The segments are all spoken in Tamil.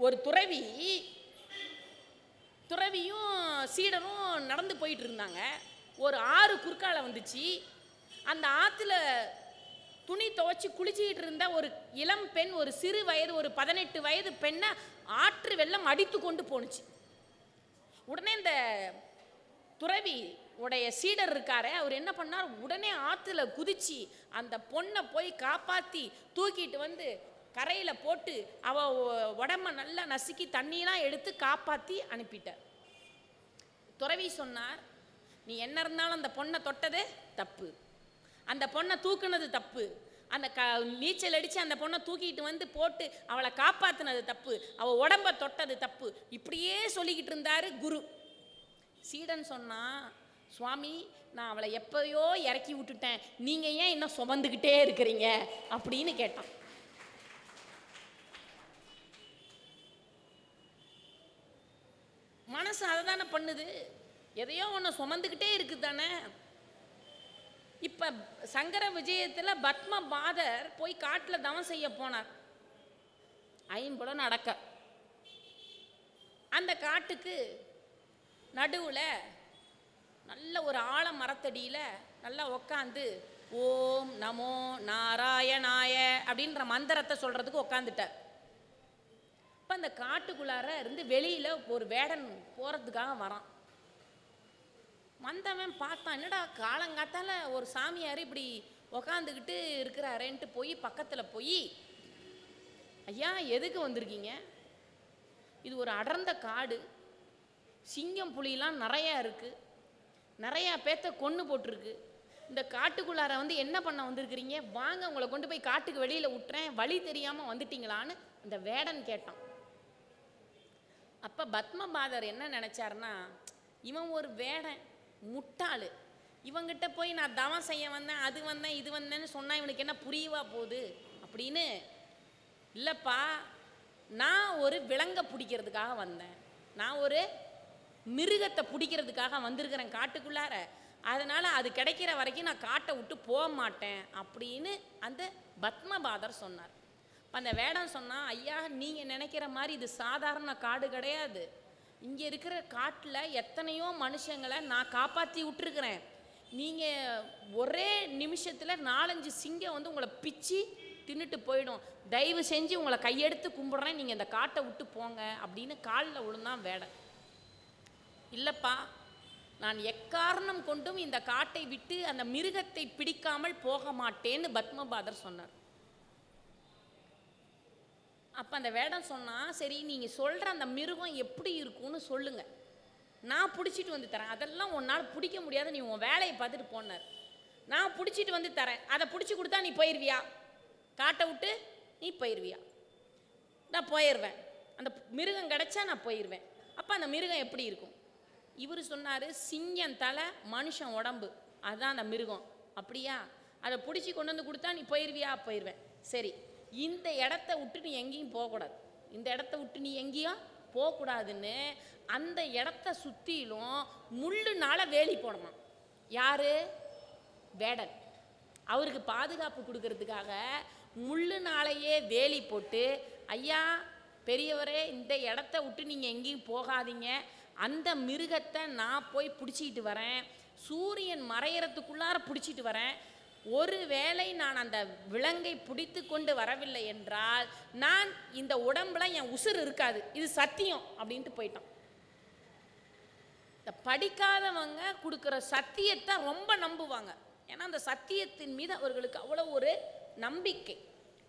ஒரு துறவி துறவியும் சீடரும் நடந்து போயிட்டு இருந்தாங்க ஒரு ஆறு குறுக்கால வந்துச்சு அந்த ஆற்றுல துணி துவைச்சி குளிச்சுக்கிட்டு இருந்த ஒரு இளம் பெண் ஒரு சிறு வயது ஒரு பதினெட்டு வயது பெண்ணை ஆற்று வெள்ளம் அடித்து கொண்டு போணுச்சு உடனே இந்த துறவி உடைய சீடர் இருக்காரே அவர் என்ன பண்ணார் உடனே ஆற்றுல குதிச்சு அந்த பொண்ணை போய் காப்பாற்றி தூக்கிட்டு வந்து கரையில் போட்டு அவ உ- உடம்ப நல்லா நசுக்கி தண்ணியெல்லாம் எடுத்து காப்பாற்றி அனுப்பிட்டார் துறவி சொன்னார் நீ என்ன இருந்தாலும் அந்த பொண்ணை தொட்டது தப்பு அந்த பொண்ணை தூக்குனது தப்பு அந்த க நீச்சல் அடித்து அந்த பொண்ணை தூக்கிட்டு வந்து போட்டு அவளை காப்பாற்றினது தப்பு அவள் உடம்ப தொட்டது தப்பு இப்படியே சொல்லிக்கிட்டு இருந்தாரு குரு சீடன் சொன்னா சுவாமி நான் அவளை எப்பயோ இறக்கி விட்டுட்டேன் நீங்கள் ஏன் இன்னும் சுமந்துக்கிட்டே இருக்கிறீங்க அப்படின்னு கேட்டான் மனசு அதை தானே பண்ணுது எதையோ ஒன்று சுமந்துக்கிட்டே இருக்குது தானே இப்போ சங்கர விஜயத்தில் பத்ம பாதர் போய் காட்டில் தவம் செய்ய போனார் ஐம்புலம் நடக்க அந்த காட்டுக்கு நடுவில் நல்ல ஒரு ஆழ மரத்தடியில் நல்லா உக்காந்து ஓம் நமோ நாராயணாய அப்படின்ற மந்திரத்தை சொல்கிறதுக்கு உக்காந்துட்டார் இப்போ அந்த காட்டுக்குள்ளார இருந்து வெளியில் ஒரு வேடன் போகிறதுக்காக வரான் வந்தவன் பார்த்தான் என்னடா காலங்காத்தால ஒரு சாமியார் இப்படி உக்காந்துக்கிட்டு இருக்கிறாரேன்ட்டு போய் பக்கத்தில் போய் ஐயா எதுக்கு வந்திருக்கீங்க இது ஒரு அடர்ந்த காடு சிங்கம் புலிலாம் நிறையா இருக்குது நிறையா பேத்த கொன்று போட்டிருக்கு இந்த காட்டுக்குள்ளார வந்து என்ன பண்ண வந்திருக்கிறீங்க வாங்க உங்களை கொண்டு போய் காட்டுக்கு வெளியில் விட்டுறேன் வழி தெரியாமல் வந்துட்டீங்களான்னு அந்த வேடன் கேட்டான் அப்போ பத்மபாதர் என்ன நினச்சாருன்னா இவன் ஒரு வேடன் முட்டாளு இவங்கிட்ட போய் நான் தவம் செய்ய வந்தேன் அது வந்தேன் இது வந்தேன்னு சொன்னால் இவனுக்கு என்ன புரியவா போகுது அப்படின்னு இல்லைப்பா நான் ஒரு விலங்கை பிடிக்கிறதுக்காக வந்தேன் நான் ஒரு மிருகத்தை பிடிக்கிறதுக்காக வந்திருக்கிறேன் காட்டுக்குள்ளார அதனால் அது கிடைக்கிற வரைக்கும் நான் காட்டை விட்டு போக மாட்டேன் அப்படின்னு அந்த பத்மபாதர் சொன்னார் அப்ப அந்த வேடம் சொன்னா ஐயா நீங்கள் நினைக்கிற மாதிரி இது சாதாரண காடு கிடையாது இங்கே இருக்கிற காட்டில் எத்தனையோ மனுஷங்களை நான் காப்பாற்றி விட்டுருக்குறேன் நீங்கள் ஒரே நிமிஷத்தில் நாலஞ்சு சிங்கம் வந்து உங்களை பிச்சு தின்னுட்டு போயிடும் தயவு செஞ்சு உங்களை கையெடுத்து கும்பிட்றேன் நீங்கள் இந்த காட்டை விட்டு போங்க அப்படின்னு காலில் விழுந்தான் வேடன் இல்லைப்பா நான் எக்காரணம் கொண்டும் இந்த காட்டை விட்டு அந்த மிருகத்தை பிடிக்காமல் போக மாட்டேன்னு பத்மபாதர் சொன்னார் அப்போ அந்த வேடம் சொன்னா சரி நீங்கள் சொல்கிற அந்த மிருகம் எப்படி இருக்கும்னு சொல்லுங்க நான் பிடிச்சிட்டு வந்து தரேன் அதெல்லாம் உன்னால் பிடிக்க முடியாது நீ உன் வேலையை பார்த்துட்டு போனார் நான் பிடிச்சிட்டு வந்து தரேன் அதை பிடிச்சி கொடுத்தா நீ போயிடுவியா காட்டை விட்டு நீ போயிடுவியா நான் போயிடுவேன் அந்த மிருகம் கிடைச்சா நான் போயிடுவேன் அப்போ அந்த மிருகம் எப்படி இருக்கும் இவர் சொன்னார் சிங்கம் தலை மனுஷன் உடம்பு அதுதான் அந்த மிருகம் அப்படியா அதை பிடிச்சி கொண்டு வந்து கொடுத்தா நீ போயிடுவியா போயிடுவேன் சரி இந்த இடத்த விட்டு நீ எங்கேயும் போகக்கூடாது இந்த இடத்த விட்டு நீ எங்கேயும் போகக்கூடாதுன்னு அந்த இடத்த சுற்றிலும் முள்ளுனால வேலி போடணும் யாரு வேடன் அவருக்கு பாதுகாப்பு கொடுக்கறதுக்காக முள்ளுனாலேயே வேலி போட்டு ஐயா பெரியவரே இந்த இடத்த விட்டு நீங்கள் எங்கேயும் போகாதீங்க அந்த மிருகத்தை நான் போய் பிடிச்சிக்கிட்டு வரேன் சூரியன் மறையறதுக்குள்ளார பிடிச்சிட்டு வரேன் ஒருவேளை நான் அந்த விலங்கை பிடித்து கொண்டு வரவில்லை என்றால் நான் இந்த உடம்புல என் உசுர் இருக்காது இது சத்தியம் அப்படின்ட்டு போயிட்டான் இந்த படிக்காதவங்க கொடுக்குற சத்தியத்தை ரொம்ப நம்புவாங்க ஏன்னா அந்த சத்தியத்தின் மீது அவர்களுக்கு அவ்வளோ ஒரு நம்பிக்கை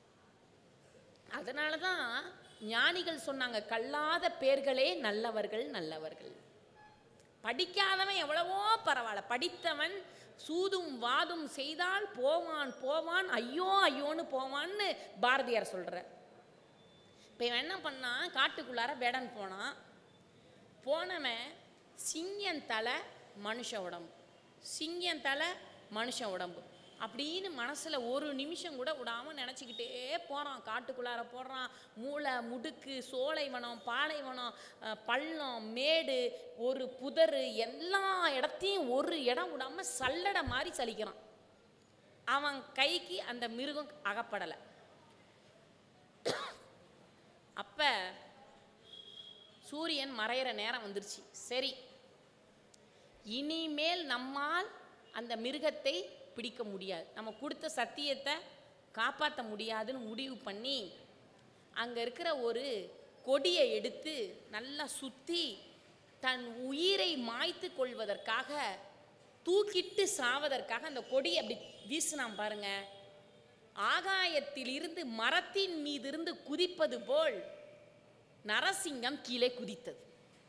அதனால தான் ஞானிகள் சொன்னாங்க கல்லாத பேர்களே நல்லவர்கள் நல்லவர்கள் படிக்காதவன் எவ்வளவோ பரவாயில்ல படித்தவன் சூதும் வாதும் செய்தால் போவான் போவான் ஐயோ ஐயோன்னு போவான்னு பாரதியார் சொல்கிறார் இப்போ இவன் என்ன பண்ணான் காட்டுக்குள்ளார வேடன் போனான் போனவன் சிங்கம் தலை மனுஷ உடம்பு சிங்கம் தலை மனுஷ உடம்பு அப்படின்னு மனசில் ஒரு நிமிஷம் கூட விடாமல் நினச்சிக்கிட்டே போகிறான் காட்டுக்குள்ளார போடுறான் மூளை முடுக்கு சோலைவனம் பாலைவனம் அஹ், பள்ளம் மேடு ஒரு புதர் எல்லா இடத்தையும் ஒரு இடம் விடாமல் சல்லடை மாதிரி சலிக்கிறான் அவன் கைக்கு அந்த மிருகம் அகப்படலை அப்போ சூரியன் மறையிற நேரம் வந்துருச்சு சரி இனிமேல் நம்மால் அந்த மிருகத்தை பிடிக்க முடியாது நம்ம கொடுத்த சத்தியத்தை காப்பாற்ற முடியாதுன்னு முடிவு பண்ணி அங்கே இருக்கிற ஒரு கொடியை எடுத்து நல்லா சுற்றி தன் உயிரை மாய்த்து கொள்வதற்காக தூக்கிட்டு சாவதற்காக அந்த கொடியை அப்படி வீசினான் பாருங்க ஆகாயத்தில் இருந்து மரத்தின் மீது இருந்து குதிப்பது போல் நரசிங்கம் கீழே குதித்தது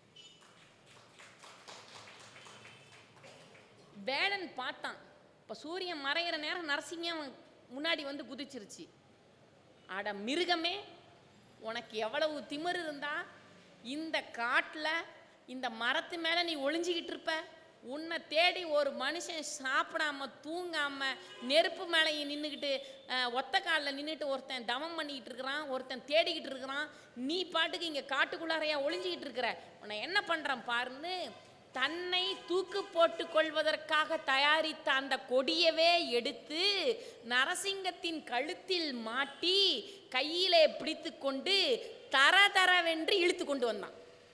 வேடன் பார்த்தான் இப்போ சூரியன் மறையிற நேரம் நரசிங்கம் முன்னாடி வந்து குதிச்சிருச்சு அட மிருகமே உனக்கு எவ்வளவு திமிரு இருந்தா இந்த காட்டில் இந்த மரத்து மேலே நீ ஒளிஞ்சிக்கிட்டு இருப்ப உன்னை தேடி ஒரு மனுஷன் சாப்பிடாம தூங்காம நெருப்பு மேலே நின்றுக்கிட்டு ஒத்த காலில் நின்றுட்டு ஒருத்தன் தவம் பண்ணிக்கிட்டு இருக்கிறான் ஒருத்தன் தேடிக்கிட்டு இருக்கிறான் நீ பாட்டுக்கு இங்கே காட்டுக்குள்ளாரையா ஒளிஞ்சிக்கிட்டு இருக்கிற உன்னை என்ன பண்ணுறான் பாருன்னு தன்னை தூக்கு போட்டு கொள்வதற்காக தயாரித்த அந்த கொடியவே எடுத்து நரசிங்கத்தின் கழுத்தில் மாட்டி கையிலே பிடித்து கொண்டு தர தரவென்று இழுத்து கொண்டு வந்தான்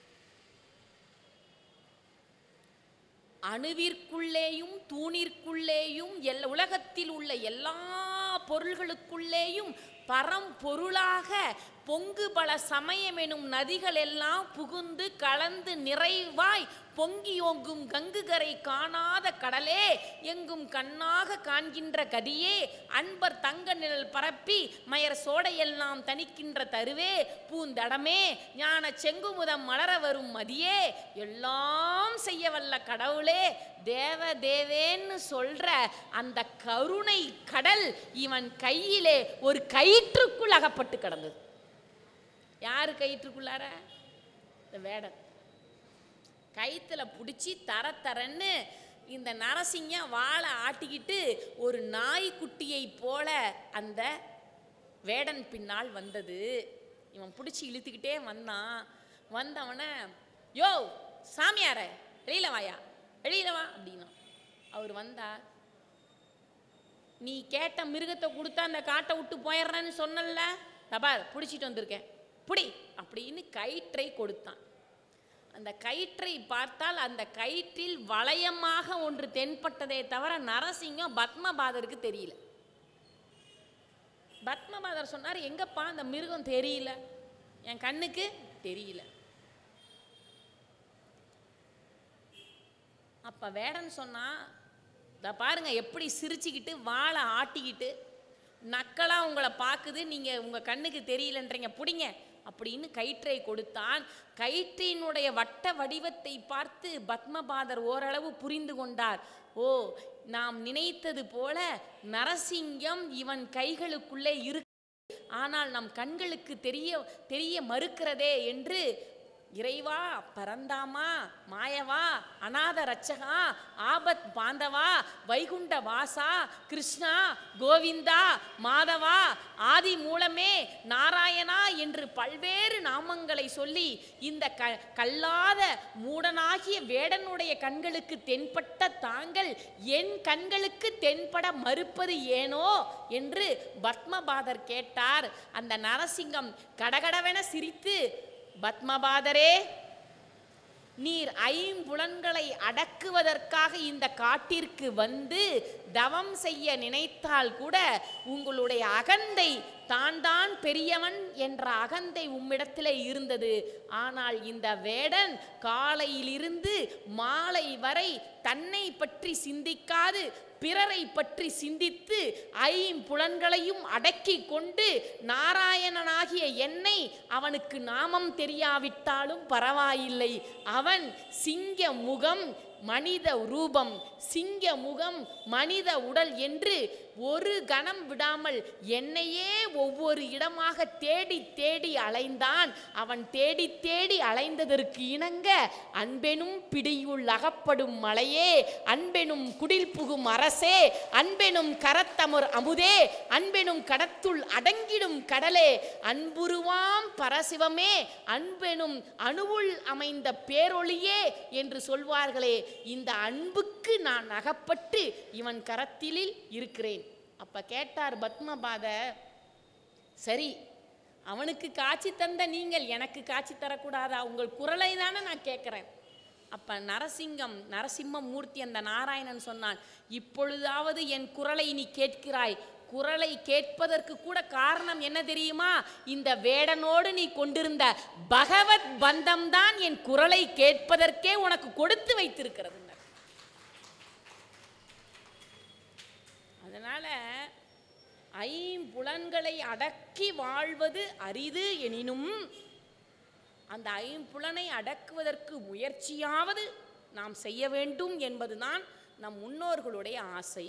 அணுவிற்குள்ளேயும் தூணிற்குள்ளேயும் எல் உலகத்தில் உள்ள எல்லா பொருள்களுக்குள்ளேயும் பரம்பொருளாக பொங்கு பல சமயம் எனும் நதிகள் எல்லாம் புகுந்து கலந்து நிறைவாய் பொங்கி ஓங்கும் கங்குகரை காணாத கடலே எங்கும் கண்ணாக காண்கின்ற கதியே அன்பர் தங்க நிழல் பரப்பி மயர் சோடையெல்லாம் தணிக்கின்ற தருவே பூந்தடமே ஞான செங்குமுதம் மலர வரும் மதியே எல்லாம் செய்ய வல்ல கடவுளே தேவ தேவேன்னு சொல்ற அந்த கருணை கடல் இவன் கையிலே ஒரு கயிற்றுக்குள் அகப்பட்டு கிடந்தது யாரு கயிற்றுக்குள்ளார இந்த வேடன் கயித்துல பிடிச்சி தர தரன்னு இந்த நரசிங்கம் வாழை ஆட்டிக்கிட்டு ஒரு நாய்க்குட்டியை போல அந்த வேடன் பின்னால் வந்தது இவன் பிடிச்சி இழுத்துக்கிட்டே வந்தான் வந்தவன யோ சாமியார வெளியில வாயா வெளியில வா அப்படின்னா அவர் வந்தார் நீ கேட்ட மிருகத்தை கொடுத்தா அந்த காட்டை விட்டு போயிடுறேன்னு சொன்னல தபார் பிடிச்சிட்டு வந்திருக்கேன் புடி அப்படின்னு கயிற்றை கொடுத்தான் அந்த கயிற்றை பார்த்தால் அந்த கயிற்றில் வளையமாக ஒன்று தென்பட்டதே தவிர நரசிங்கம் பத்மபாதருக்கு தெரியல பத்மபாதர் சொன்னார் எங்கப்பா அந்த மிருகம் தெரியல என் கண்ணுக்கு தெரியல அப்ப வேடன் சொன்னா இத பாருங்க எப்படி சிரிச்சுக்கிட்டு வாழை ஆட்டிக்கிட்டு நக்கலா உங்களை பார்க்குது நீங்க உங்க கண்ணுக்கு தெரியலன்றீங்க பிடிங்க அப்படின்னு கயிற்றை கொடுத்தான் கயிற்றினுடைய வட்ட வடிவத்தை பார்த்து பத்மபாதர் ஓரளவு புரிந்து கொண்டார் ஓ நாம் நினைத்தது போல நரசிங்கம் இவன் கைகளுக்குள்ளே இரு ஆனால் நம் கண்களுக்கு தெரிய தெரிய மறுக்கிறதே என்று இறைவா பரந்தாமா மாயவா அநாத ரட்சகா ஆபத் பாந்தவா வைகுண்ட வாசா கிருஷ்ணா கோவிந்தா மாதவா ஆதி மூலமே நாராயணா என்று பல்வேறு நாமங்களை சொல்லி இந்த க கல்லாத மூடனாகிய வேடனுடைய கண்களுக்கு தென்பட்ட தாங்கள் என் கண்களுக்கு தென்பட மறுப்பது ஏனோ என்று பத்மபாதர் கேட்டார் அந்த நரசிங்கம் கடகடவென சிரித்து பத்மபாதரே நீர் ஐம்புலன்களை அடக்குவதற்காக இந்த காட்டிற்கு வந்து தவம் செய்ய நினைத்தால் கூட உங்களுடைய அகந்தை தான் தான் பெரியவன் என்ற அகந்தை உம்மிடத்திலே இருந்தது ஆனால் இந்த வேடன் காலையிலிருந்து மாலை வரை தன்னை பற்றி சிந்திக்காது பிறரை பற்றி சிந்தித்து ஐம்புலன்களையும் அடக்கி கொண்டு நாராயணனாகிய என்னை அவனுக்கு நாமம் தெரியாவிட்டாலும் பரவாயில்லை அவன் சிங்க முகம் மனித ரூபம் சிங்க முகம் மனித உடல் என்று ஒரு கணம் விடாமல் என்னையே ஒவ்வொரு இடமாக தேடி தேடி அலைந்தான் அவன் தேடி தேடி அலைந்ததற்கு இணங்க அன்பெனும் பிடியுள் அகப்படும் மலையே அன்பெனும் குடில் புகும் அரசே அன்பெனும் கரத்தமர் அமுதே அன்பெனும் கடத்துள் அடங்கிடும் கடலே அன்புருவாம் பரசிவமே அன்பெனும் அணுவுள் அமைந்த பேரொளியே என்று சொல்வார்களே இந்த அன்புக்கு நான் அகப்பட்டு இவன் கரத்திலில் இருக்கிறேன் அப்ப கேட்டார் பத்மபாத சரி அவனுக்கு காட்சி தந்த நீங்கள் எனக்கு காட்சி தரக்கூடாதா உங்கள் குரலை தானே நான் கேட்குறேன் அப்ப நரசிங்கம் நரசிம்ம மூர்த்தி அந்த நாராயணன் சொன்னான் இப்பொழுதாவது என் குரலை நீ கேட்கிறாய் குரலை கேட்பதற்கு கூட காரணம் என்ன தெரியுமா இந்த வேடனோடு நீ கொண்டிருந்த பகவத் பந்தம்தான் என் குரலை கேட்பதற்கே உனக்கு கொடுத்து வைத்திருக்கிறது அதனால ஐம்புலன்களை அடக்கி வாழ்வது அரிது எனினும் அந்த ஐம்புலனை அடக்குவதற்கு முயற்சியாவது நாம் செய்ய வேண்டும் என்பதுதான் நம் முன்னோர்களுடைய ஆசை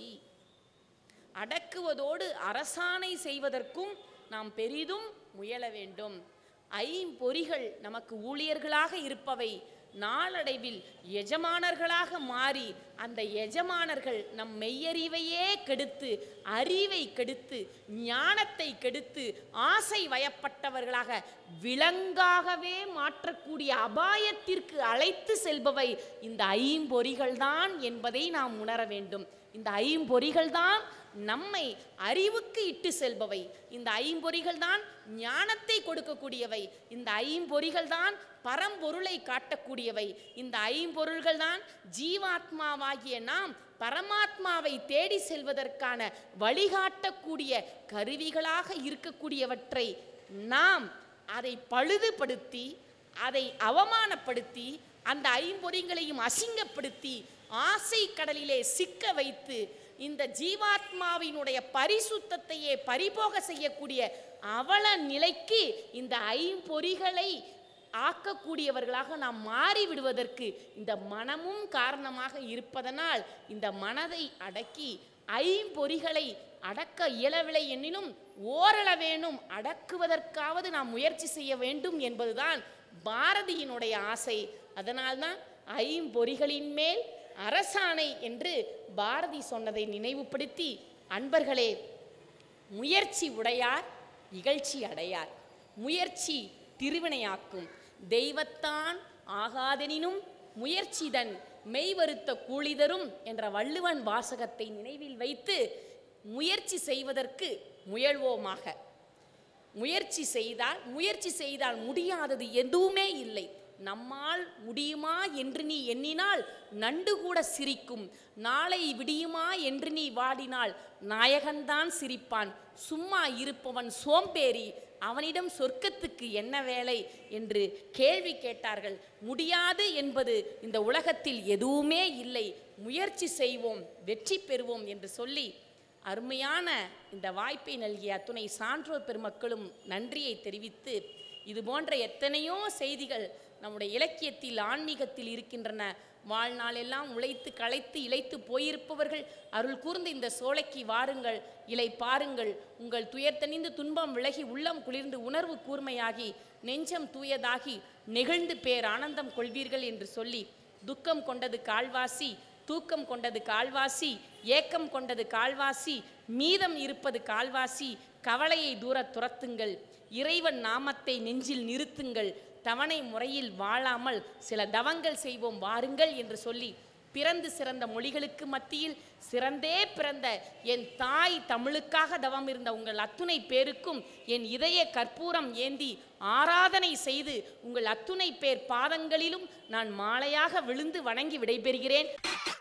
அடக்குவதோடு அரசாணை செய்வதற்கும் நாம் பெரிதும் முயல வேண்டும் ஐம்பொறிகள் நமக்கு ஊழியர்களாக இருப்பவை நாளடைவில் எஜமானர்களாக மாறி அந்த எஜமானர்கள் நம் மெய்யறிவையே கெடுத்து அறிவை கெடுத்து ஞானத்தை கெடுத்து ஆசை வயப்பட்டவர்களாக விலங்காகவே மாற்றக்கூடிய அபாயத்திற்கு அழைத்து செல்பவை இந்த ஐம்பொறிகள்தான் என்பதை நாம் உணர வேண்டும் இந்த ஐம்பொறிகள்தான் நம்மை அறிவுக்கு இட்டு செல்பவை இந்த ஐம்பொறிகள் தான் ஞானத்தை கொடுக்கக்கூடியவை இந்த ஐம்பொறிகள் தான் பரம்பொருளை காட்டக்கூடியவை இந்த ஐம்பொருள்கள் தான் ஜீவாத்மாவாகிய நாம் பரமாத்மாவை தேடி செல்வதற்கான வழிகாட்டக்கூடிய கருவிகளாக இருக்கக்கூடியவற்றை நாம் அதை பழுதுபடுத்தி அதை அவமானப்படுத்தி அந்த ஐம்பொறிகளையும் அசிங்கப்படுத்தி ஆசை கடலிலே சிக்க வைத்து இந்த ஜீவாத்மாவினுடைய பரிசுத்தத்தையே பரிபோக செய்யக்கூடிய அவல நிலைக்கு இந்த ஐம்பொறிகளை ஆக்கக்கூடியவர்களாக நாம் மாறி விடுவதற்கு இந்த மனமும் காரணமாக இருப்பதனால் இந்த மனதை அடக்கி ஐம்பொறிகளை அடக்க இயலவில்லை எனினும் ஓரளவேனும் அடக்குவதற்காவது நாம் முயற்சி செய்ய வேண்டும் என்பதுதான் பாரதியினுடைய ஆசை அதனால்தான் ஐம்பொறிகளின் மேல் அரசாணை என்று பாரதி சொன்னதை நினைவுபடுத்தி அன்பர்களே முயற்சி உடையார் இகழ்ச்சி அடையார் முயற்சி திருவினையாக்கும் தெய்வத்தான் ஆகாதெனினும் முயற்சிதன் மெய்வருத்த கூலிதரும் என்ற வள்ளுவன் வாசகத்தை நினைவில் வைத்து முயற்சி செய்வதற்கு முயல்வோமாக முயற்சி செய்தால் முயற்சி செய்தால் முடியாதது எதுவுமே இல்லை நம்மால் முடியுமா என்று நீ எண்ணினால் நண்டு கூட சிரிக்கும் நாளை விடியுமா என்று நீ வாடினால் நாயகன்தான் சிரிப்பான் சும்மா இருப்பவன் சோம்பேறி அவனிடம் சொர்க்கத்துக்கு என்ன வேலை என்று கேள்வி கேட்டார்கள் முடியாது என்பது இந்த உலகத்தில் எதுவுமே இல்லை முயற்சி செய்வோம் வெற்றி பெறுவோம் என்று சொல்லி அருமையான இந்த வாய்ப்பை நல்கிய அத்துணை சான்றோர் பெருமக்களும் நன்றியை தெரிவித்து இது போன்ற எத்தனையோ செய்திகள் நம்முடைய இலக்கியத்தில் ஆன்மீகத்தில் இருக்கின்றன வாழ்நாளெல்லாம் உழைத்து களைத்து இழைத்து போயிருப்பவர்கள் அருள் கூர்ந்து இந்த சோலைக்கு வாருங்கள் இலை பாருங்கள் உங்கள் துயர்த்தணிந்து துன்பம் விலகி உள்ளம் குளிர்ந்து உணர்வு கூர்மையாகி நெஞ்சம் தூயதாகி நெகிழ்ந்து பேர் ஆனந்தம் கொள்வீர்கள் என்று சொல்லி துக்கம் கொண்டது கால்வாசி தூக்கம் கொண்டது கால்வாசி ஏக்கம் கொண்டது கால்வாசி மீதம் இருப்பது கால்வாசி கவலையை தூர துரத்துங்கள் இறைவன் நாமத்தை நெஞ்சில் நிறுத்துங்கள் தவணை முறையில் வாழாமல் சில தவங்கள் செய்வோம் வாருங்கள் என்று சொல்லி பிறந்து சிறந்த மொழிகளுக்கு மத்தியில் சிறந்தே பிறந்த என் தாய் தமிழுக்காக தவம் இருந்த உங்கள் அத்துணை பேருக்கும் என் இதய கற்பூரம் ஏந்தி ஆராதனை செய்து உங்கள் அத்துணை பேர் பாதங்களிலும் நான் மாலையாக விழுந்து வணங்கி விடைபெறுகிறேன்